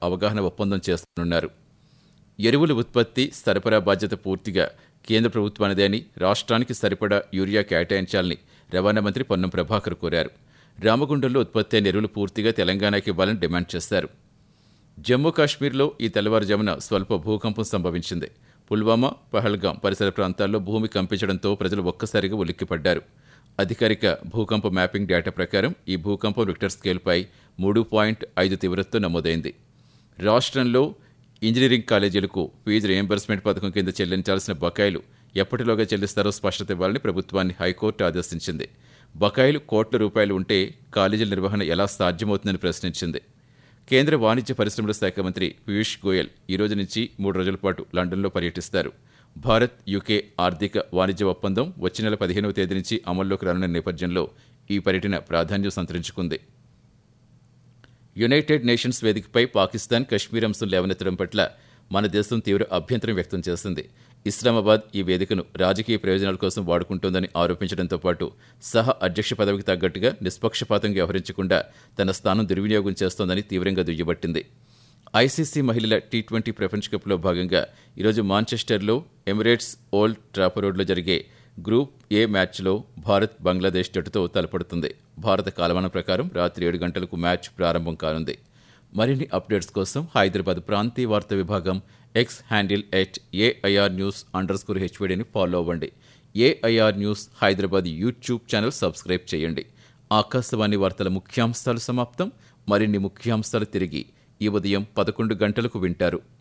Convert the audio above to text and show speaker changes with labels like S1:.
S1: అవగాహన ఒప్పందం చేస్తున్నారు ఎరువుల ఉత్పత్తి సరఫరా బాధ్యత పూర్తిగా కేంద్ర ప్రభుత్వానిదే అని రాష్ట్రానికి సరిపడా యూరియా కేటాయించాలని రవాణా మంత్రి పొన్నం ప్రభాకర్ కోరారు రామగుండంలో ఉత్పత్తి అయిన ఎరువులు పూర్తిగా తెలంగాణకి ఇవ్వాలని డిమాండ్ చేశారు జమ్మూ కాశ్మీర్లో ఈ తెల్లవారుజామున స్వల్ప భూకంపం సంభవించింది పుల్వామా పహల్గాం పరిసర ప్రాంతాల్లో భూమి కంపించడంతో ప్రజలు ఒక్కసారిగా ఉలిక్కిపడ్డారు అధికారిక భూకంప మ్యాపింగ్ డేటా ప్రకారం ఈ భూకంపం రిక్టర్ స్కేల్పై మూడు పాయింట్ ఐదు తీవ్రతతో నమోదైంది రాష్ట్రంలో ఇంజనీరింగ్ కాలేజీలకు ఫీజు రియంబర్స్మెంట్ పథకం కింద చెల్లించాల్సిన బకాయిలు ఎప్పటిలోగా చెల్లిస్తారో స్పష్టత ఇవ్వాలని ప్రభుత్వాన్ని హైకోర్టు ఆదేశించింది బకాయిలు కోట్ల రూపాయలు ఉంటే కాలేజీల నిర్వహణ ఎలా సాధ్యమవుతుందని ప్రశ్నించింది కేంద్ర వాణిజ్య పరిశ్రమల శాఖ మంత్రి పీయూష్ గోయల్ ఈ రోజు నుంచి మూడు రోజుల పాటు లండన్లో పర్యటిస్తారు భారత్ యూకే ఆర్థిక వాణిజ్య ఒప్పందం వచ్చే నెల పదిహేనవ తేదీ నుంచి అమల్లోకి రానున్న నేపథ్యంలో ఈ పర్యటన ప్రాధాన్యం సంతరించుకుంది యునైటెడ్ నేషన్స్ వేదికపై పాకిస్తాన్ కశ్మీర్ అంశం లేవనెత్తడం పట్ల మన దేశం తీవ్ర అభ్యంతరం వ్యక్తం చేసింది ఇస్లామాబాద్ ఈ వేదికను రాజకీయ ప్రయోజనాల కోసం వాడుకుంటోందని ఆరోపించడంతో పాటు సహ అధ్యక్ష పదవికి తగ్గట్టుగా నిష్పక్షపాతంగా వ్యవహరించకుండా తన స్థానం దుర్వినియోగం చేస్తోందని తీవ్రంగా దుయ్యబట్టింది ఐసీసీ మహిళల టీ ట్వంటీ ప్రపంచ కప్లో భాగంగా ఈరోజు మాంచెస్టర్లో ఎమిరేట్స్ ఓల్డ్ ట్రాపరోడ్లో జరిగే గ్రూప్ ఏ మ్యాచ్లో భారత్ బంగ్లాదేశ్ జట్టుతో తలపడుతుంది భారత కాలమానం ప్రకారం రాత్రి ఏడు గంటలకు మ్యాచ్ ప్రారంభం కానుంది మరిన్ని అప్డేట్స్ కోసం హైదరాబాద్ ప్రాంతీయ వార్తా విభాగం X handle at AIR news underscore హెచ్వీడీని ఫాలో అవ్వండి AIR news Hyderabad YouTube channel subscribe చేయండి ఆకాశవాణి వార్తల ముఖ్యాంశాలు సమాప్తం మరిన్ని ముఖ్యాంశాలు తిరిగి ఈ ఉదయం పదకొండు గంటలకు వింటారు